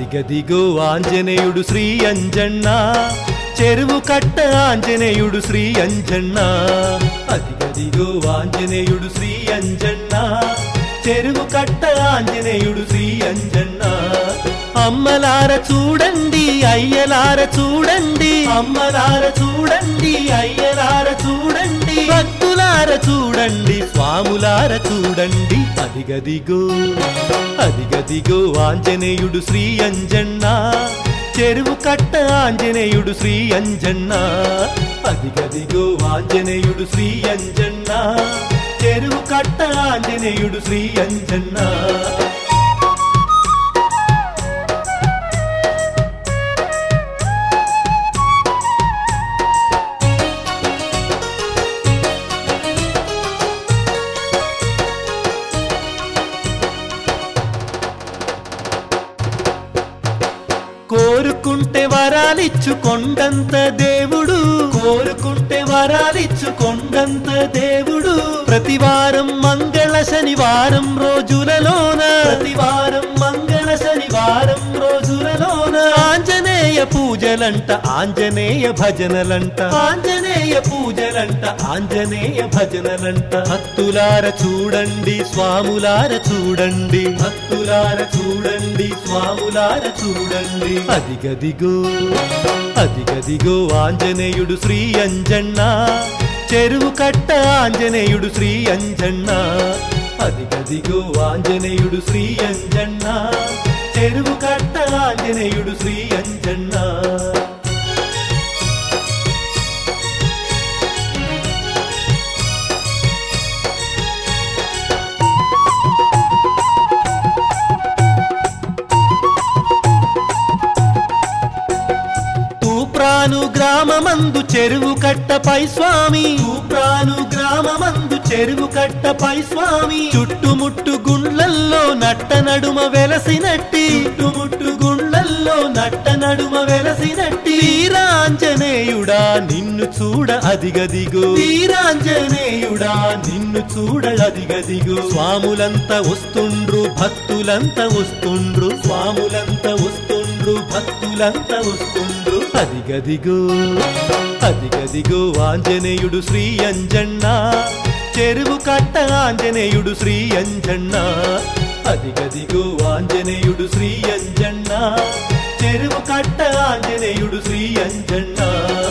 అదిగదిగో ఆంజనేయుడు శ్రీ అంజన్న చెరువు కట్ట ఆంజనేయుడు శ్రీ అంజన్న అదిగదిగో ఆంజనేయుడు శ్రీ అంజన్న చెరువు కట్ట ఆంజనేయుడు శ్రీ అంజన్న అమ్మలార చూడండి అయ్యలార చూడండి అమ్మలార చూడండి అయ్యలార చూడండి భక్తులార చూడండి స్వాములార చూడండి అదిగదిగో అదిగదిగో ఆంజనేయుడు శ్రీ అంజన్న చెరువు కట్ట ఆంజనేయుడు శ్రీ అంజన్న అదిగదిగో ఆంజనేయుడు శ్రీ అంజన్న చెరువు కట్ట ఆంజనేయుడు శ్రీ అంజన్న కోరుకుంటే వరాలిచ్చు కొండంత దేవుడు కోరుకుంటే వరాలిచ్చు కొండంత దేవుడు ప్రతివారం మంగళ శనివారం రోజులలోన ప్రతివారం మంగళ శనివారం రోజులలోన ఆంజనేయ పూజలంట ఆంజనేయ భజనలంట ఆంజనేయ పూజలంట ఆంజనేయ భజనలంట భక్తులార చూడండి స్వాములార చూడండి భక్తులార చూడండి స్వాములార చూడండి అదిగదిగో అదిగదిగో ఆంజనేయుడు శ్రీ అంజన్న చెరువు కట్ట ఆంజనేయుడు శ్రీ అంజన్న అదిగదిగో ఆంజనేయుడు శ్రీ అంజన్న చెరువు కట్ట ఆంజనేయుడు శ్రీ అంజన్న తూప్రాను గ్రామమందు చెరువు కట్టపై స్వామి తూప్రాను గ్రామమందు చెరువు కట్టపై స్వామి చుట్టుముట్టు గుండ్లల్లో నట్ట నడుమ వెలసినట్టి చుట్టుముట్టు గుండ్లల్లో నట్ట నడుమ వెలసినట్టి వీరాంజనేయుడా నిన్ను చూడ అదిగదిగో వీరాంజనేయుడా నిన్ను చూడ అదిగదిగో స్వాములంతా వస్తుండ్రు భక్తులంతా వస్తుండ్రు స్వాములంతా వస్తుండ్రు భక్తులంతా వస్తుండ్రు అదిగదిగో అదిగదిగో ఆంజనేయుడు శ్రీ అంజన్న చెరువు కట్ట ఆంజనేయుడు శ్రీ అంజన్న అదిగదిగో ఆంజనేయుడు శ్రీ అంజన్న చెరువు కట్ట ఆంజనేయుడు శ్రీ అంజన్న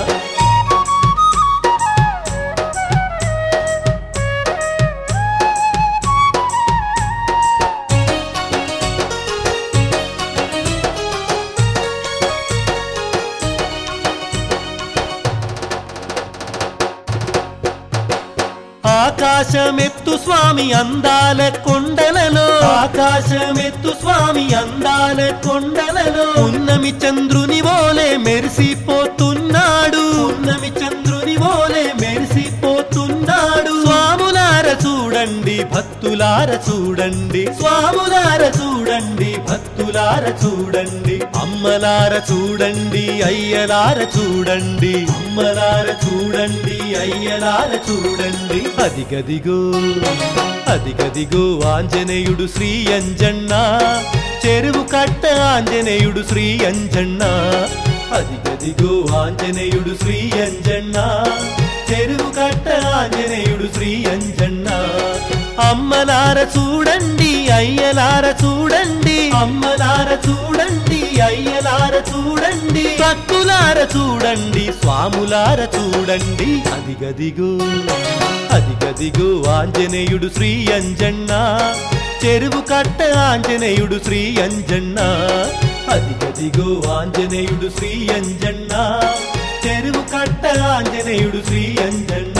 ఆకాశమెత్తు స్వామి అందాల కొండలలో ఆకాశమెత్తు స్వామి అందాల కొండలలో ఉన్నమి చంద్రుని వోలే మెరిసిపోతున్నాడు ఉన్నమి చంద్రుని వోలే మెరిసిపోతున్నాడు స్వాములార చూడండి భక్తులార చూడండి స్వాములార చూడండి భక్తులార చూడండి అమ్మలార చూడండి అయ్యలార చూడండి అమ్మలార చూడండి అయ్యలార చూడండి అదిగదిగో అదిగదిగో ఆంజనేయుడు శ్రీ అంజన్న చెరువు కట్ట ఆంజనేయుడు శ్రీ అంజన్న అదిగదిగో ఆంజనేయుడు శ్రీ అంజన్న చెరువు కట్ట ఆంజనేయుడు శ్రీ అంజన్న అమ్మలార చూడండి అయ్యలార చూడండి అమ్మలార చూడండి అయ్యలార చూడండి భక్తులార చూడండి స్వాములార చూడండి అదిగదిగో అదిగదిగో ఆంజనేయుడు శ్రీ అంజన్న చెరువు కట్ట ఆంజనేయుడు శ్రీ అంజన్న అదిగదిగో ఆంజనేయుడు శ్రీ అంజన్న చెరువు కట్ట ఆంజనేయుడు శ్రీ అంజన్న